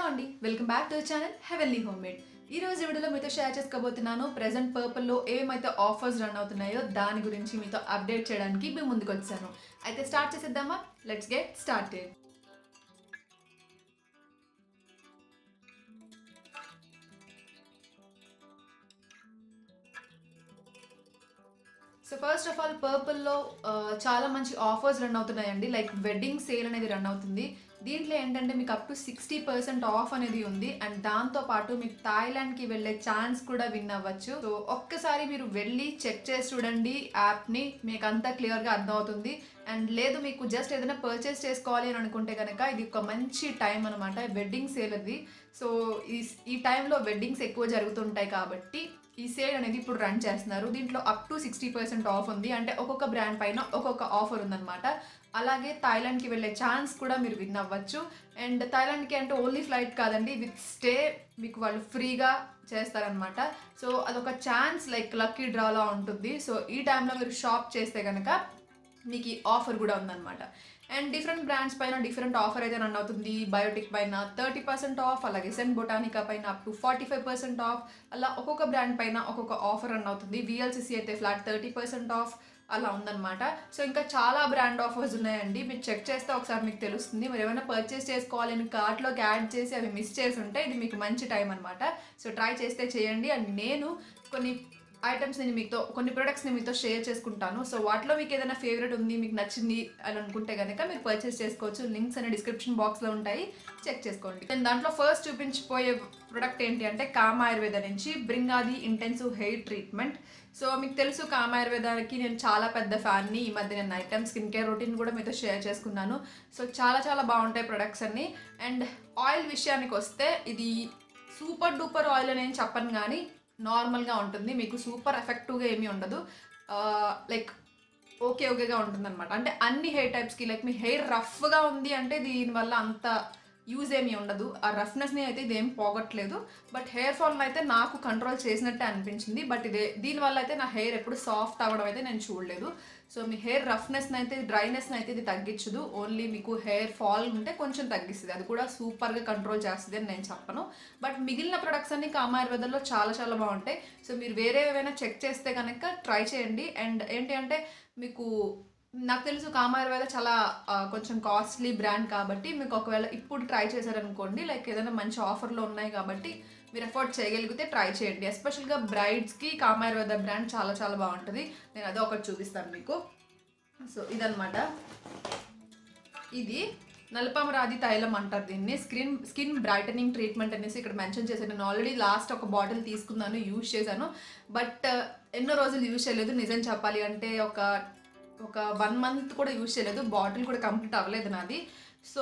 అండి welcome back to channel heavenly home made ఈ రోజు వీడియోలో మీతో షేర్ చేసుకోబోతున్నాను ప్రెసెంట్ పర్పుల్లో ఏమైతే ఆఫర్స్ రన్ అవుతున్నాయో దాని గురించి మీతో అప్డేట్ చేయడానికి మేము ముందుకు వచ్చాను అయితే స్టార్ట్ చేసేద్దామా let's get started so first of all పర్పుల్లో చాలా మంచి ఆఫర్స్ రన్ అవుతున్నాయండి లైక్ వెడ్డింగ్ సేల్ అనేది రన్ అవుతుంది దీంట్లో ఏంటంటే మీకు up to sixty percent off అనేది ఉంది అండ్ దాంతో పాటు మీకు థాయిలాండ్కి వెళ్ళే ఛాన్స్ కూడా విన్ అవ్వచ్చు సో ఒక్కసారి మీరు వెళ్ళి చెక్ చేసి చూడండి యాప్ని మీకు అంతా క్లియర్గా అర్థమవుతుంది అండ్ లేదు మీకు జస్ట్ ఏదైనా పర్చేస్ చేసుకోవాలి అని అనుకుంటే కనుక ఇది ఒక మంచి టైం అనమాట వెడ్డింగ్ సేల్ అది సో ఈ ఈ టైంలో వెడ్డింగ్స్ ఎక్కువ జరుగుతుంటాయి కాబట్టి ఈ సేల్ అనేది ఇప్పుడు రన్ చేస్తున్నారు దీంట్లో up to sixty percent off ఉంది అంటే ఒక్కొక్క బ్రాండ్ పైన ఒక్కొక్క ఆఫర్ ఉందన్నమాట అలాగే థాయిలాండ్కి వెళ్ళే ఛాన్స్ కూడా మీరు విన్ అవ్వచ్చు అండ్ థాయిలాండ్కి అంటే ఓన్లీ ఫ్లైట్ కాదండి విత్ స్టే మీకు వాళ్ళు ఫ్రీగా చేస్తారనమాట సో అదొక ఛాన్స్ లైక్ లక్కీ డ్రాలా ఉంటుంది సో ఈ టైంలో మీరు షాప్ చేస్తే కనుక మీకు ఈ ఆఫర్ కూడా ఉందన్నమాట అండ్ డిఫరెంట్ బ్రాండ్స్ పైన డిఫరెంట్ ఆఫర్ అయితే రన్ అవుతుంది బయోటిక్ పైన థర్టీ పర్సెంట్ ఆఫ్ అలాగే సెన్ బొటానికా పైన up to forty five percent off అలా ఒక్కొక్క బ్రాండ్ పైన ఒక్కొక్క ఆఫర్ రన్ అవుతుంది విఎల్సిసి అయితే ఫ్లాట్ థర్టీ పర్సెంట్ ఆఫ్ అలా ఉందన్నమాట సో ఇంకా చాలా బ్రాండ్ ఆఫర్స్ ఉన్నాయండి మీరు చెక్ చేస్తే ఒకసారి మీకు తెలుస్తుంది మీరు ఏమైనా పర్చేస్ చేసుకోవాలని కార్ట్లోకి యాడ్ చేసి అవి మిస్ చేసి ఉంటే ఇది మీకు మంచి టైం అనమాట సో ట్రై చేస్తే చేయండి అండ్ నేను కొన్ని ఐటమ్స్ నేను మీతో కొన్ని ప్రొడక్ట్స్ నేను మీతో షేర్ చేసుకుంటాను సో వాటిలో మీకు ఏదైనా ఫేవరెట్ ఉంది మీకు నచ్చింది అని అనుకుంటే కనుక మీరు పర్చేస్ చేసుకోవచ్చు లింక్స్ అనే డిస్క్రిప్షన్ బాక్స్లో ఉంటాయి చెక్ చేసుకోండి నేను దాంట్లో ఫస్ట్ చూపించిపోయే ప్రొడక్ట్ ఏంటి అంటే కామ ఆయుర్వేద నుంచి బ్రింగ్ ఆది ఇంటెన్సివ్ హెయిర్ ట్రీట్మెంట్ సో మీకు తెలుసు కామ ఆయుర్వేదానికి నేను చాలా పెద్ద ఫ్యాన్ని ఈ మధ్య నేను ఐటమ్ స్కిన్ కేర్ రొటీన్ కూడా మీతో షేర్ చేసుకున్నాను సో చాలా చాలా బాగుంటాయి ప్రొడక్ట్స్ అన్ని అండ్ ఆయిల్ విషయానికి వస్తే ఇది సూపర్ డూపర్ ఆయిల్ అని ఏం చెప్పను కానీ నార్మల్గా ఉంటుంది మీకు సూపర్ ఎఫెక్టివ్గా ఏమీ ఉండదు లైక్ ఓకే ఓకేగా ఉంటుంది అనమాట అంటే అన్ని హెయిర్ టైప్స్కి లైక్ మీ హెయిర్ రఫ్గా ఉంది అంటే దీనివల్ల అంత యూజ్ ఏమీ ఉండదు ఆ రఫ్నెస్ని అయితే ఇదేం పోగొట్టలేదు బట్ హెయిర్ ఫాల్ని అయితే నాకు కంట్రోల్ చేసినట్టే అనిపించింది బట్ ఇదే దీనివల్ల అయితే నా హెయిర్ ఎప్పుడు సాఫ్ట్ అవ్వడం అయితే నేను చూడలేదు సో మీ హెయిర్ రఫ్నెస్ని అయితే డ్రైనెస్ని అయితే ఇది తగ్గించదు ఓన్లీ మీకు హెయిర్ ఫాల్ ఉంటే కొంచెం తగ్గిస్తుంది అది కూడా సూపర్గా కంట్రోల్ చేస్తుంది అని నేను చెప్పను బట్ మిగిలిన ప్రొడక్ట్స్ అన్ని కామాయుర్వేదంలో చాలా చాలా బాగుంటాయి సో మీరు వేరే ఏవైనా చెక్ చేస్తే కనుక ట్రై చేయండి అండ్ ఏంటి అంటే మీకు నాకు తెలుసు కామాయుర్వేద చాలా ఆ, కొంచెం కాస్ట్లీ బ్రాండ్ కాబట్టి మీకు ఒకవేళ ఇప్పుడు ట్రై చేశారనుకోండి లైక్ ఏదైనా మంచి ఆఫర్లో ఉన్నాయి కాబట్టి మీరు ఎఫోర్డ్ చేయగలిగితే ట్రై చేయండి ఎస్పెషల్గా బ్రైడ్స్కి కామాయుర్వేద బ్రాండ్ చాలా చాలా బాగుంటుంది నేను అదే ఒకటి చూపిస్తాను మీకు సో ఇదనమాట ఇది నలపమరాది తైలం అంటారు దీన్ని స్కిన్ స్కిన్ బ్రైటనింగ్ ట్రీట్మెంట్ అనేసి ఇక్కడ మెన్షన్ చేశాను నేను ఆల్రెడీ లాస్ట్ ఒక బాటిల్ తీసుకున్నాను యూజ్ చేశాను బట్ ఎన్నో రోజులు యూజ్ చేయలేదు నిజం చెప్పాలి అంటే ఒక ఒక వన్ మంత్ కూడా యూజ్ చేయలేదు బాటిల్ కూడా కంప్లీట్ అవ్వలేదు నాది సో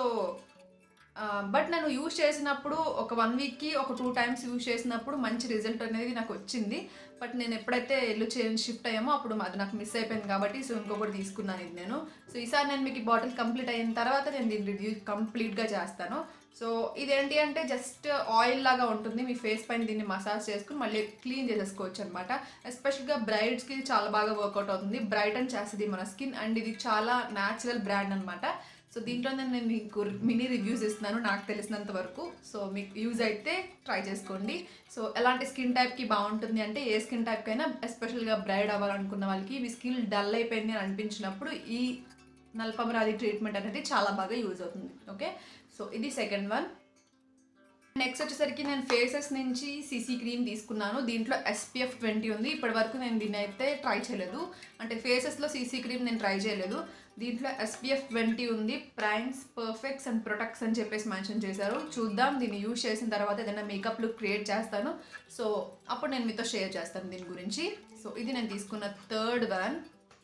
బట్ నేను యూజ్ చేసినప్పుడు ఒక వన్ వీక్కి ఒక టూ టైమ్స్ యూజ్ చేసినప్పుడు మంచి రిజల్ట్ అనేది నాకు వచ్చింది బట్ నేను ఎప్పుడైతే ఎల్లు చేంజ్ షిఫ్ట్ అయ్యామో అప్పుడు అది నాకు మిస్ అయిపోయింది కాబట్టి సో ఇంకొకటి తీసుకున్నాను ఇది నేను సో ఈసారి నేను మీకు ఈ బాటిల్ కంప్లీట్ అయిన తర్వాత నేను దీన్ని రివ్యూ కంప్లీట్గా చేస్తాను సో ఇదేంటి అంటే జస్ట్ ఆయిల్ లాగా ఉంటుంది మీ ఫేస్ పైన దీన్ని మసాజ్ చేసుకుని మళ్ళీ క్లీన్ చేసేసుకోవచ్చు అనమాట ఎస్పెషల్గా బ్రైడ్స్కి చాలా బాగా వర్కౌట్ అవుతుంది బ్రైటన్ చేస్తుంది మన స్కిన్ అండ్ ఇది చాలా న్యాచురల్ బ్రాండ్ అనమాట సో దీంట్లో నేను మీకు మినీ రివ్యూస్ ఇస్తున్నాను నాకు తెలిసినంత వరకు సో మీకు యూజ్ అయితే ట్రై చేసుకోండి సో ఎలాంటి స్కిన్ టైప్కి బాగుంటుంది అంటే ఏ స్కిన్ టైప్కైనా ఎస్పెషల్గా బ్రైడ్ అవ్వాలనుకున్న వాళ్ళకి మీ స్కిన్ డల్ అయిపోయింది అని అనిపించినప్పుడు ఈ నల్పమరాది ట్రీట్మెంట్ అనేది చాలా బాగా యూజ్ అవుతుంది ఓకే సో ఇది సెకండ్ వన్ నెక్స్ట్ వచ్చేసరికి నేను ఫేసెస్ నుంచి సీసీ క్రీమ్ తీసుకున్నాను దీంట్లో ఎస్పీఎఫ్ ట్వంటీ ఉంది ఇప్పటి వరకు నేను దీన్ని అయితే ట్రై చేయలేదు అంటే ఫేసెస్లో సీసీ క్రీమ్ నేను ట్రై చేయలేదు దీంట్లో ఎస్పీఎఫ్ ట్వంటీ ఉంది ప్రైమ్స్ పర్ఫెక్ట్స్ అండ్ ప్రొటెక్ట్స్ అని చెప్పేసి మెన్షన్ చేశారు చూద్దాం దీన్ని యూజ్ చేసిన తర్వాత ఏదైనా మేకప్ లుక్ క్రియేట్ చేస్తాను సో అప్పుడు నేను మీతో షేర్ చేస్తాను దీని గురించి సో ఇది నేను తీసుకున్న థర్డ్ వన్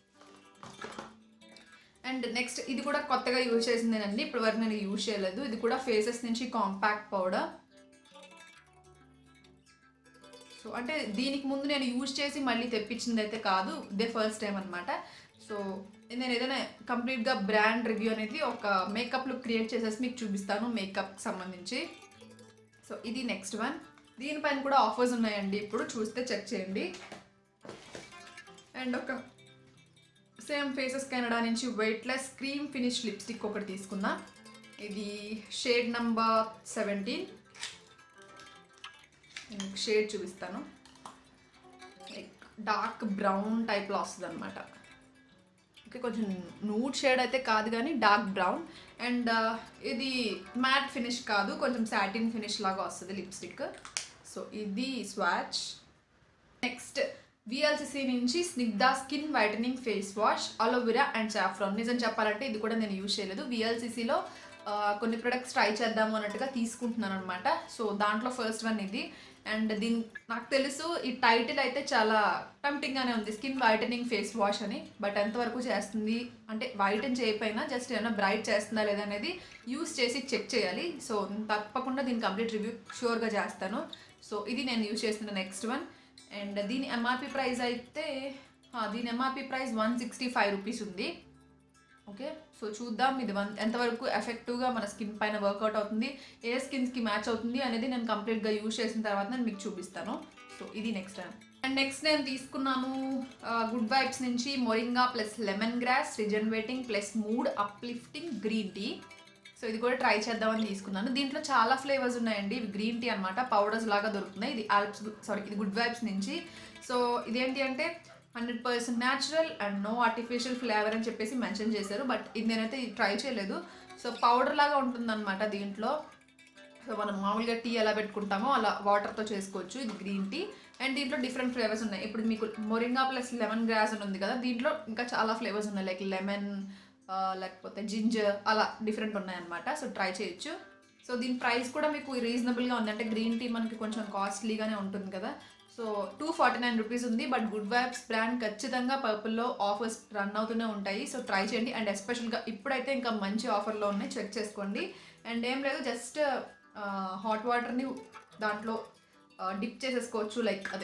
అండ్ నెక్స్ట్ ఇది కూడా కొత్తగా యూజ్ చేసిందేనండి ఇప్పటి వరకు నేను యూజ్ చేయలేదు ఇది కూడా ఫేసెస్ నుంచి కాంపాక్ట్ పౌడర్ సో అంటే దీనికి ముందు నేను యూజ్ చేసి మళ్ళీ తెప్పించింది అయితే కాదు ఇదే ఫస్ట్ టైం అనమాట సో నేను ఏదైనా కంప్లీట్గా బ్రాండ్ రివ్యూ అనేది ఒక మేకప్ లుక్ క్రియేట్ చేసేసి మీకు చూపిస్తాను మేకప్కి సంబంధించి సో ఇది నెక్స్ట్ వన్ దీనిపైన కూడా ఆఫర్స్ ఉన్నాయండి ఇప్పుడు చూస్తే చెక్ చేయండి అండ్ ఒక సేమ్ ఫేసెస్ కెనడా నుంచి వెయిట్లెస్ క్రీమ్ ఫినిష్ లిప్స్టిక్ ఒకటి తీసుకున్నా ఇది షేడ్ నంబర్ సెవెంటీన్ నేను మీకు షేడ్ చూపిస్తాను లైక్ డార్క్ బ్రౌన్ టైప్లో వస్తుంది అనమాట ఓకే కొంచెం నూడ్ షేడ్ అయితే కాదు కానీ డార్క్ బ్రౌన్ అండ్ ఇది మ్యాట్ ఫినిష్ కాదు కొంచెం సాటిన్ ఫినిష్ లాగా వస్తుంది లిప్స్టిక్ సో ఇది స్వాచ్ నెక్స్ట్ విఎల్సిసి నుంచి Snigdha skin whitening face wash aloe vera and saffron నిజం చెప్పాలంటే ఇది కూడా నేను యూజ్ చేయలేదు విఎల్సిసిలో కొన్ని ప్రొడక్ట్స్ ట్రై చేద్దాము అన్నట్టుగా తీసుకుంటున్నాను అనమాట సో దాంట్లో ఫస్ట్ వన్ ఇది అండ్ దీని నాకు తెలుసు ఈ టైటిల్ అయితే చాలా టెంప్టింగ్గానే ఉంది స్కిన్ వైటనింగ్ ఫేస్ వాష్ అని బట్ ఎంతవరకు చేస్తుంది అంటే వైటన్ చేయకపోయినా జస్ట్ ఏమైనా బ్రైట్ చేస్తుందా లేదా అనేది యూస్ చేసి చెక్ చేయాలి సో తప్పకుండా దీని కంప్లీట్ రివ్యూ షూర్గా చేస్తాను సో ఇది నేను యూజ్ చేస్తున్న నెక్స్ట్ వన్ అండ్ దీని ఎంఆర్పి ప్రైస్ అయితే ఆ, దీని MRP price one sixty five rupees ఉంది ఓకే సో చూద్దాం ఇది వన్ ఎంతవరకు ఎఫెక్టివ్గా మన స్కిన్ పైన వర్కౌట్ అవుతుంది ఏ స్కిన్స్కి మ్యాచ్ అవుతుంది అనేది నేను కంప్లీట్గా యూజ్ చేసిన తర్వాత నేను మీకు చూపిస్తాను సో ఇది నెక్స్ట్ టైం అండ్ నెక్స్ట్ నేను తీసుకున్నాను గుడ్ వైబ్స్ నుంచి moringa plus lemon grass regenerating plus mood uplifting green tea so ఇది కూడా ట్రై చేద్దామని తీసుకున్నాను దీంట్లో చాలా ఫ్లేవర్స్ ఉన్నాయండి ఇవి గ్రీన్ టీ అనమాట పౌడర్స్ లాగా దొరుకుతున్నాయి ఇది ఆల్ప్స్ సారీ ఇది గుడ్ వైబ్స్ నుంచి సో ఇదేంటి అంటే hundred percent natural and no artificial flavour అని చెప్పేసి మెన్షన్ చేశారు బట్ ఇది నేనైతే ఇది ట్రై చేయలేదు సో పౌడర్ లాగా ఉంటుందన్నమాట దీంట్లో సో మనం మామూలుగా టీ ఎలా పెట్టుకుంటామో అలా వాటర్తో చేసుకోవచ్చు ఇది గ్రీన్ టీ అండ్ దీంట్లో డిఫరెంట్ ఫ్లేవర్స్ ఉన్నాయి ఇప్పుడు మీకు మొరింగా ప్లస్ లెమన్ గ్రాస్ అని ఉంది కదా దీంట్లో ఇంకా చాలా ఫ్లేవర్స్ ఉన్నాయి లైక్ లెమన్ లేకపోతే జింజర్ అలా డిఫరెంట్ ఉన్నాయన్నమాట సో ట్రై చేయొచ్చు సో దీని ప్రైస్ కూడా మీకు రీజనబుల్గా ఉంది అంటే గ్రీన్ టీ మనకి కొంచెం కాస్ట్లీగానే ఉంటుంది కదా so two forty nine rupees ఉంది బట్ గుడ్ వైబ్స్ బ్రాండ్ ఖచ్చితంగా పర్పుల్లో ఆఫర్స్ రన్ అవుతూనే ఉంటాయి సో ట్రై చేయండి అండ్ ఎస్పెషల్గా ఇప్పుడైతే ఇంకా మంచి ఆఫర్లో ఉన్నాయి చెక్ చేసుకోండి అండ్ ఏం లేదు జస్ట్ హాట్ వాటర్ని దాంట్లో డిప్ చేసేసుకోవచ్చు లైక్ అదే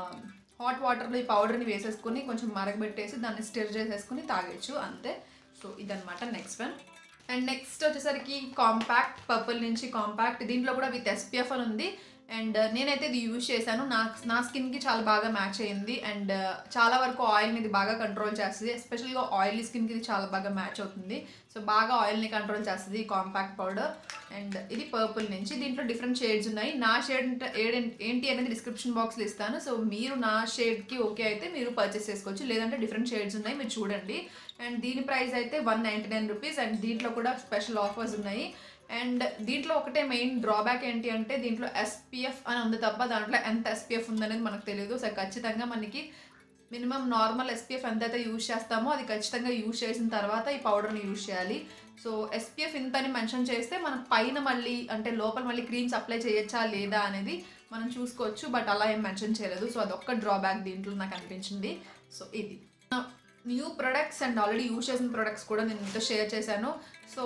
హాట్ వాటర్లో ఈ పౌడర్ని వేసేసుకొని కొంచెం మరగబెట్టేసి దాన్ని స్టిర్ చేసేసుకొని తాగేయచ్చు అంతే సో ఇదనమాట నెక్స్ట్ వన్ అండ్ నెక్స్ట్ వచ్చేసరికి కాంపాక్ట్ పర్పుల్ నుంచి కాంపాక్ట్ దీంట్లో కూడా విత్ ఎస్పీఎఫ్ అని ఉంది అండ్ నేనైతే ఇది యూజ్ చేశాను నా నా స్కిన్కి చాలా బాగా మ్యాచ్ అయ్యింది అండ్ చాలా వరకు ఆయిల్ని ఇది బాగా కంట్రోల్ చేస్తుంది ఎస్పెషల్గా ఆయిలీ స్కిన్కి ఇది చాలా బాగా మ్యాచ్ అవుతుంది సో బాగా ఆయిల్ని కంట్రోల్ చేస్తుంది ఈ కాంపాక్ట్ పౌడర్ అండ్ ఇది పర్పుల్ నుంచి దీంట్లో డిఫరెంట్ షేడ్స్ ఉన్నాయి నా షేడ్ ఏంటి అనేది డిస్క్రిప్షన్ బాక్స్లో ఇస్తాను సో మీరు నా షేడ్కి ఓకే అయితే మీరు పర్చేస్ చేసుకోవచ్చు లేదంటే డిఫరెంట్ షేడ్స్ ఉన్నాయి మీరు చూడండి అండ్ దీని ప్రైస్ అయితే one ninety nine rupees and దీంట్లో కూడా స్పెషల్ ఆఫర్స్ ఉన్నాయి అండ్ దీంట్లో ఒకటే మెయిన్ డ్రాబ్యాక్ ఏంటి అంటే దీంట్లో ఎస్పీఎఫ్ అని ఉంది తప్ప దాంట్లో ఎంత ఎస్పీఎఫ్ ఉందనేది మనకు తెలియదు సో ఖచ్చితంగా మనకి మినిమం నార్మల్ ఎస్పీఎఫ్ ఎంతైతే యూజ్ చేస్తామో అది ఖచ్చితంగా యూజ్ చేసిన తర్వాత ఈ పౌడర్ని యూజ్ చేయాలి సో ఎస్పీఎఫ్ ఇంత అని మెన్షన్ చేస్తే మనం పైన మళ్ళీ అంటే లోపల మళ్ళీ క్రీమ్స్ అప్లై చేయొచ్చా లేదా అనేది మనం చూసుకోవచ్చు బట్ అలా ఏం మెన్షన్ చేయలేదు సో అదొక్క డ్రాబ్యాక్ దీంట్లో నాకు అనిపించింది సో ఇది new products and already use చేసిన ప్రొడక్ట్స్ కూడా నేను మీతో షేర్ చేశాను సో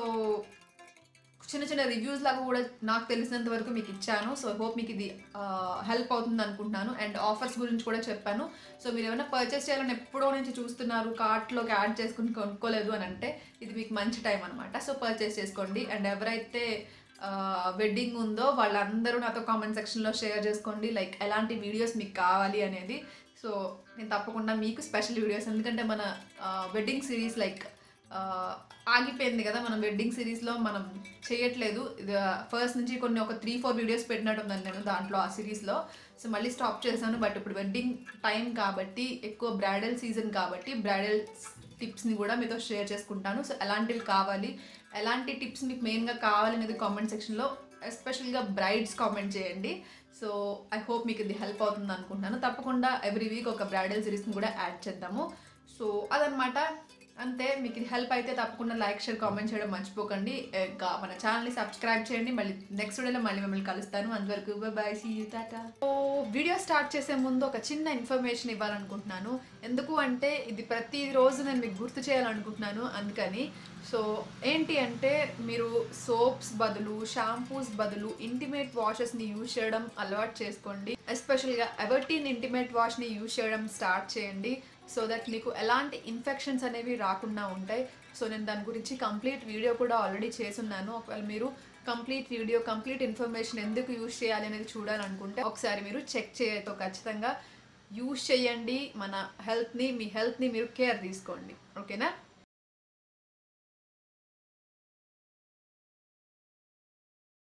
చిన్న చిన్న రివ్యూస్ లాగా కూడా నాకు తెలిసినంత వరకు మీకు ఇచ్చాను సో హోప్ మీకు ఇది హెల్ప్ అవుతుంది అనుకుంటున్నాను అండ్ ఆఫర్స్ గురించి కూడా చెప్పాను సో మీరు ఏమైనా పర్చేస్ చేయాలని ఎప్పుడో నుంచి చూస్తున్నారు కార్ట్లోకి యాడ్ చేసుకుని కొనుక్కోలేదు అని అంటే ఇది మీకు మంచి టైం అనమాట సో పర్చేస్ చేసుకోండి అండ్ ఎవరైతే వెడ్డింగ్ ఉందో వాళ్ళందరూ నాతో కామెంట్ సెక్షన్లో షేర్ చేసుకోండి లైక్ ఎలాంటి వీడియోస్ మీకు కావాలి అనేది సో నేను తప్పకుండా మీకు స్పెషల్ వీడియోస్ ఎందుకంటే మన వెడ్డింగ్ సిరీస్ లైక్ ఆగిపోయింది కదా మనం వెడ్డింగ్ సిరీస్లో మనం చేయట్లేదు ఇది ఫస్ట్ నుంచి కొన్ని ఒక త్రీ ఫోర్ వీడియోస్ పెట్టినట్టుందని నేను దాంట్లో ఆ సిరీస్లో సో మళ్ళీ స్టాప్ చేశాను బట్ ఇప్పుడు వెడ్డింగ్ టైం కాబట్టి ఎక్కువ బ్రైడల్ సీజన్ కాబట్టి బ్రైడల్ టిప్స్ని కూడా మీతో షేర్ చేసుకుంటాను సో ఎలాంటివి కావాలి ఎలాంటి టిప్స్ మీకు మెయిన్గా కావాలనేది కామెంట్ సెక్షన్లో ఎస్పెషల్గా బ్రైడ్స్ కామెంట్ చేయండి సో ఐ హోప్ మీకు ఇది హెల్ప్ అవుతుంది అనుకుంటున్నాను తప్పకుండా ఎవ్రీ వీక్ ఒక బ్రైడల్ సిరీస్ని కూడా యాడ్ చేద్దాము సో అదనమాట అంతే మీకు ఇది హెల్ప్ అయితే తప్పకుండా లైక్ షేర్ కామెంట్ చేయడం మర్చిపోకండి ఇంకా మన ఛానల్ని సబ్స్క్రైబ్ చేయండి మళ్ళీ నెక్స్ట్ వీడియోలో మళ్ళీ మిమ్మల్ని కలుస్తాను అంతవరకు బాయ్ సీ యూ టాటా సో వీడియో స్టార్ట్ చేసే ముందు ఒక చిన్న ఇన్ఫర్మేషన్ ఇవ్వాలనుకుంటున్నాను ఎందుకు అంటే ఇది ప్రతిరోజు నేను మీకు గుర్తు చేయాలనుకుంటున్నాను అందుకని సో ఏంటి అంటే మీరు సోప్స్ బదులు షాంపూస్ బదులు ఇంటిమేట్ వాషెస్ని యూజ్ చేయడం అలవాటు చేసుకోండి ఎస్పెషల్గా ఎవర్టీన్ ఇంటిమేట్ వాష్ని యూజ్ చేయడం స్టార్ట్ చేయండి సో దట్ మీకు ఎలాంటి ఇన్ఫెక్షన్స్ అనేవి రాకుండా ఉంటాయి సో నేను దాని గురించి కంప్లీట్ వీడియో కూడా ఆల్రెడీ చేసున్నాను ఒకవేళ మీరు కంప్లీట్ వీడియో కంప్లీట్ ఇన్ఫర్మేషన్ ఎందుకు యూజ్ చేయాలి అనేది చూడాలనుకుంటే ఒకసారి మీరు చెక్ చేయతో ఖచ్చితంగా యూజ్ చేయండి మన హెల్త్ని మీ హెల్త్ని మీరు కేర్ తీసుకోండి ఓకేనా